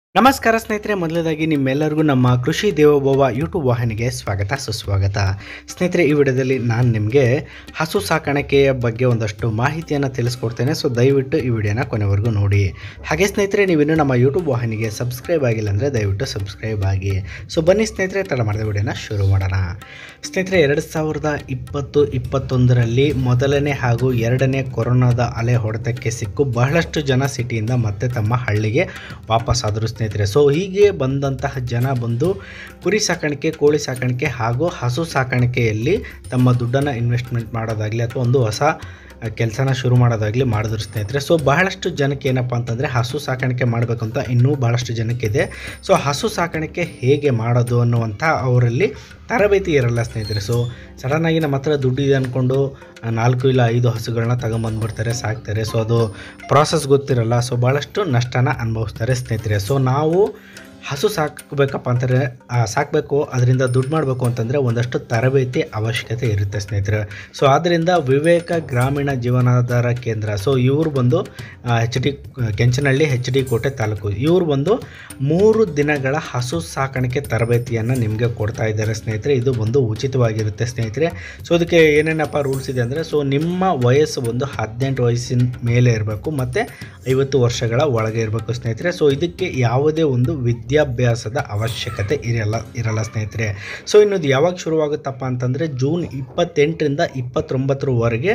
ನಮಸ್ಕಾರ ಸ್ನೇಹಿತರೆ ಮೊದಲದಾಗಿ ನಿಮ್ಮೆಲ್ಲರಿಗೂ ನಮ್ಮ ಕೃಷಿ ದೇವೋಭವ ಯೂಟ್ಯೂಬ್ ವಾಹಿನಿಗೆ ಸ್ವಾಗತ ಸುಸ್ವಾಗತ ಸ್ನೇಹಿತರೆ ಈ ವಿಡಿಯೋದಲ್ಲಿ ನಾನು ನಿಮಗೆ ಹಸು ಸಾಕಾಣಿಕೆಯ ಬಗ್ಗೆ ಒಂದಷ್ಟು ಮಾಹಿತಿಯನ್ನು ತಿಳಿಸ್ಕೊಡ್ತೇನೆ ಸೊ ದಯವಿಟ್ಟು ಈ ವಿಡಿಯೋನ ಕೊನೆವರೆಗೂ ನೋಡಿ ಹಾಗೆ ಸ್ನೇಹಿತರೆ ನೀವಿನ್ನು ನಮ್ಮ ಯೂಟ್ಯೂಬ್ ವಾಹಿನಿಗೆ ಸಬ್ಸ್ಕ್ರೈಬ್ ಆಗಿಲ್ಲ ಅಂದರೆ ದಯವಿಟ್ಟು ಸಬ್ಸ್ಕ್ರೈಬ್ ಆಗಿ ಸೊ ಬನ್ನಿ ಸ್ನೇಹಿತರೆ ತಡ ಮಾಡಿದ ವಿಡಿಯೋನ ಶುರು ಮಾಡೋಣ ಸ್ನೇಹಿತರೆ ಎರಡು ಸಾವಿರದ ಇಪ್ಪತ್ತು ಇಪ್ಪತ್ತೊಂದರಲ್ಲಿ ಮೊದಲನೇ ಹಾಗೂ ಎರಡನೇ ಕೊರೋನಾದ ಅಲೆ ಹೊಡೆತಕ್ಕೆ ಸಿಕ್ಕು ಬಹಳಷ್ಟು ಜನ ಸಿಟಿಯಿಂದ ಮತ್ತೆ ತಮ್ಮ ಹಳ್ಳಿಗೆ ವಾಪಸ್ಸಾದರು ಸ್ನೇಹಿತರೆ ಸೊ ಹೀಗೆ ಬಂದಂತಹ ಜನ ಬಂದು ಕುರಿ ಸಾಕಾಣಿಕೆ ಕೋಳಿ ಸಾಕಾಣಿಕೆ ಹಾಗೂ ಹಸು ಸಾಕಾಣಿಕೆಯಲ್ಲಿ ತಮ್ಮ ದುಡ್ಡನ್ನು ಇನ್ವೆಸ್ಟ್ಮೆಂಟ್ ಮಾಡೋದಾಗಲಿ ಅಥವಾ ಒಂದು ಹೊಸ ಕೆಲಸನ ಶುರು ಮಾಡೋದಾಗಲಿ ಮಾಡಿದ್ರು ಸ್ನೇಹಿತರೆ ಸೊ ಬಹಳಷ್ಟು ಜನಕ್ಕೆ ಏನಪ್ಪ ಅಂತಂದರೆ ಹಸು ಸಾಕಾಣಿಕೆ ಮಾಡಬೇಕು ಅಂತ ಇನ್ನೂ ಭಾಳಷ್ಟು ಜನಕ್ಕಿದೆ ಸೊ ಹಸು ಸಾಕಾಣಿಕೆ ಹೇಗೆ ಮಾಡೋದು ಅನ್ನುವಂಥ ಅವರಲ್ಲಿ ತರಬೇತಿ ಇರಲ್ಲ ಸ್ನೇಹಿತರೆ ಸೊ ಸಡನ್ನಾಗಿ ನಮ್ಮ ಹತ್ರ ದುಡ್ಡು ಇದೆ ಅಂದ್ಕೊಂಡು ನಾಲ್ಕು ಇಲ್ಲ ಐದು ಹಸುಗಳನ್ನ ತಗೊಂಬಂದ್ಬಿಡ್ತಾರೆ ಸಾಕ್ತಾರೆ ಸೊ ಅದು ಪ್ರಾಸೆಸ್ ಗೊತ್ತಿರಲ್ಲ ಸೊ ಭಾಳಷ್ಟು ನಷ್ಟನ ಅನುಭವಿಸ್ತಾರೆ ಸ್ನೇಹಿತರೆ ಸೊ ನಾವು ಹಸು ಸಾಕಬೇಕಪ್ಪ ಅಂತಂದರೆ ಸಾಕಬೇಕು ಅದರಿಂದ ದುಡ್ಡು ಮಾಡಬೇಕು ಅಂತಂದರೆ ಒಂದಷ್ಟು ತರಬೇತಿ ಅವಶ್ಯಕತೆ ಇರುತ್ತೆ ಸ್ನೇಹಿತರೆ ಸೊ ಆದ್ದರಿಂದ ವಿವೇಕ ಗ್ರಾಮೀಣ ಜೀವನಾಧಾರ ಕೇಂದ್ರ ಸೊ ಇವರು ಬಂದು H D Kenchanahalli H D Kote ತಾಲೂಕು ಇವರು ಬಂದು ಮೂರು ದಿನಗಳ ಹಸು ಸಾಕಾಣಿಕೆ ತರಬೇತಿಯನ್ನು ನಿಮಗೆ ಕೊಡ್ತಾ ಇದ್ದಾರೆ ಸ್ನೇಹಿತರೆ ಇದು ಒಂದು ಉಚಿತವಾಗಿರುತ್ತೆ ಸ್ನೇಹಿತರೆ ಸೊ ಅದಕ್ಕೆ ಏನೇನಪ್ಪ ರೂಲ್ಸ್ ಇದೆ ಅಂದರೆ ಸೊ ನಿಮ್ಮ ವಯಸ್ಸು ಒಂದು ಹದಿನೆಂಟು ವಯಸ್ಸಿನ ಮೇಲೆ ಇರಬೇಕು ಮತ್ತು ಐವತ್ತು ವರ್ಷಗಳ ಒಳಗೆ ಇರಬೇಕು ಸ್ನೇಹಿತರೆ ಸೊ ಇದಕ್ಕೆ ಯಾವುದೇ ಒಂದು ವಿದ್ಯಾಭ್ಯಾಸದ ಅವಶ್ಯಕತೆ ಇರಲ್ಲ ಇರಲ್ಲ ಸ್ನೇಹಿತರೆ ಸೊ ಇನ್ನು ಇದು ಯಾವಾಗ ಶುರುವಾಗುತ್ತಪ್ಪ ಅಂತಂದರೆ ಜೂನ್ ಇಪ್ಪತ್ತೆಂಟರಿಂದ ಇಪ್ಪತ್ತೊಂಬತ್ತರವರೆಗೆ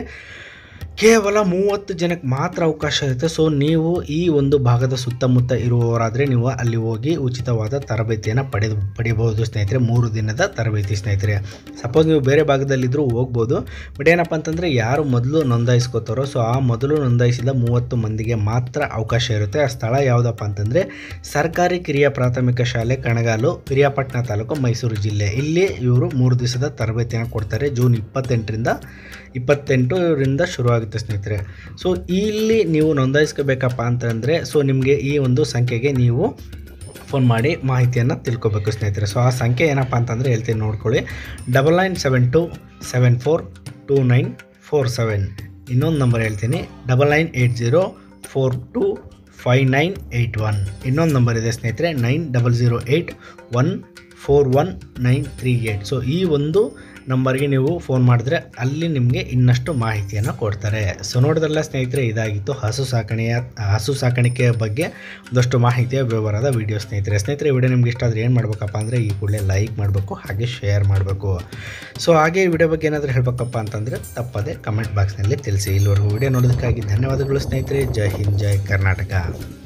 ಕೇವಲ ಮೂವತ್ತು ಜನಕ್ಕೆ ಮಾತ್ರ ಅವಕಾಶ ಇರುತ್ತೆ ಸೊ ನೀವು ಈ ಒಂದು ಭಾಗದ ಸುತ್ತಮುತ್ತ ಇರುವವರಾದರೆ ನೀವು ಅಲ್ಲಿ ಹೋಗಿ ಉಚಿತವಾದ ತರಬೇತಿಯನ್ನು ಪಡೆದು ಪಡಿಬೋದು ಸ್ನೇಹಿತರೆ ಮೂರು ದಿನದ ತರಬೇತಿ ಸ್ನೇಹಿತರೆ ಸಪೋಸ್ ನೀವು ಬೇರೆ ಭಾಗದಲ್ಲಿದ್ದರೂ ಹೋಗ್ಬೋದು ಬಟ್ ಏನಪ್ಪ ಅಂತಂದರೆ ಯಾರು ಮೊದಲು ನೋಂದಾಯಿಸ್ಕೋತಾರೋ ಸೊ ಆ ಮೊದಲು ನೋಂದಾಯಿಸಿದ ಮೂವತ್ತು ಮಂದಿಗೆ ಮಾತ್ರ ಅವಕಾಶ ಇರುತ್ತೆ ಆ ಸ್ಥಳ ಯಾವುದಪ್ಪ ಅಂತಂದರೆ ಸರ್ಕಾರಿ ಕಿರಿಯ ಪ್ರಾಥಮಿಕ ಶಾಲೆ ಕಣಗಾಲು ಪಿರಿಯಾಪಟ್ಟಣ ತಾಲೂಕು ಮೈಸೂರು ಜಿಲ್ಲೆ ಇಲ್ಲಿ ಇವರು ಮೂರು ದಿವಸದ ತರಬೇತಿಯನ್ನು ಕೊಡ್ತಾರೆ ಜೂನ್ ಇಪ್ಪತ್ತೆಂಟರಿಂದ ಇಪ್ಪತ್ತೆಂಟರಿಂದ ಶುರುವಾಗುತ್ತೆ ಸ್ನೇಹಿತರೆ ಸೊ ಇಲ್ಲಿ ನೀವು ನೋಂದಾಯಿಸ್ಕೋಬೇಕಪ್ಪ ಅಂತಂದರೆ ಸೊ ನಿಮಗೆ ಈ ಒಂದು ಸಂಖ್ಯೆಗೆ ನೀವು ಫೋನ್ ಮಾಡಿ ಮಾಹಿತಿಯನ್ನು ತಿಳ್ಕೊಬೇಕು ಸ್ನೇಹಿತರೆ ಸೊ ಆ ಸಂಖ್ಯೆ ಏನಪ್ಪ ಅಂತಂದರೆ ಹೇಳ್ತೀನಿ ನೋಡ್ಕೊಳ್ಳಿ double nine seven two seven four two nine four seven ಇನ್ನೊಂದು ನಂಬರ್ ಹೇಳ್ತೀನಿ double nine eight zero four two five nine eight one ಇನ್ನೊಂದು ನಂಬರ್ ಇದೆ ಸ್ನೇಹಿತರೆ nine double zero eight one four one nine three eight so ಈ ಒಂದು ನಂಬರ್ಗೆ ನೀವು phone ಮಾಡಿದ್ರೆ ಅಲ್ಲಿ ನಿಮಗೆ ಇನ್ನಷ್ಟು ಮಾಹಿತಿಯನ್ನು ಕೊಡ್ತಾರೆ ಸೊ ನೋಡಿದ್ರಲ್ಲ ಸ್ನೇಹಿತರೆ ಇದಾಗಿತ್ತು ಹಸು ಸಾಕಣೆಯ ಹಸು ಸಾಕಾಣಿಕೆಯ ಬಗ್ಗೆ ಒಂದಷ್ಟು ಮಾಹಿತಿಯ ವಿವರದ ವಿಡಿಯೋ ಸ್ನೇಹಿತರೆ ಸ್ನೇಹಿತರೆ ವಿಡಿಯೋ ನಿಮ್ಗೆ ಇಷ್ಟ ಆದರೆ ಏನು ಮಾಡಬೇಕಪ್ಪ ಅಂದರೆ ಈ ಕೂಡಲೇ ಲೈಕ್ ಮಾಡಬೇಕು ಹಾಗೆ ಶೇರ್ ಮಾಡಬೇಕು ಸೊ ಹಾಗೆ ಈ ವಿಡಿಯೋ ಬಗ್ಗೆ ಏನಾದರೂ ಹೇಳಬೇಕಪ್ಪ ಅಂತಂದರೆ ತಪ್ಪದೆ ಕಮೆಂಟ್ ಬಾಕ್ಸ್ನಲ್ಲಿ ತಿಳಿಸಿ ಇಲ್ಲಿವರೆಗೂ ವಿಡಿಯೋ ನೋಡೋದಕ್ಕಾಗಿ ಧನ್ಯವಾದಗಳು ಸ್ನೇಹಿತರೆ ಜೈ ಹಿಂದ್ ಜೈ ಕರ್ನಾಟಕ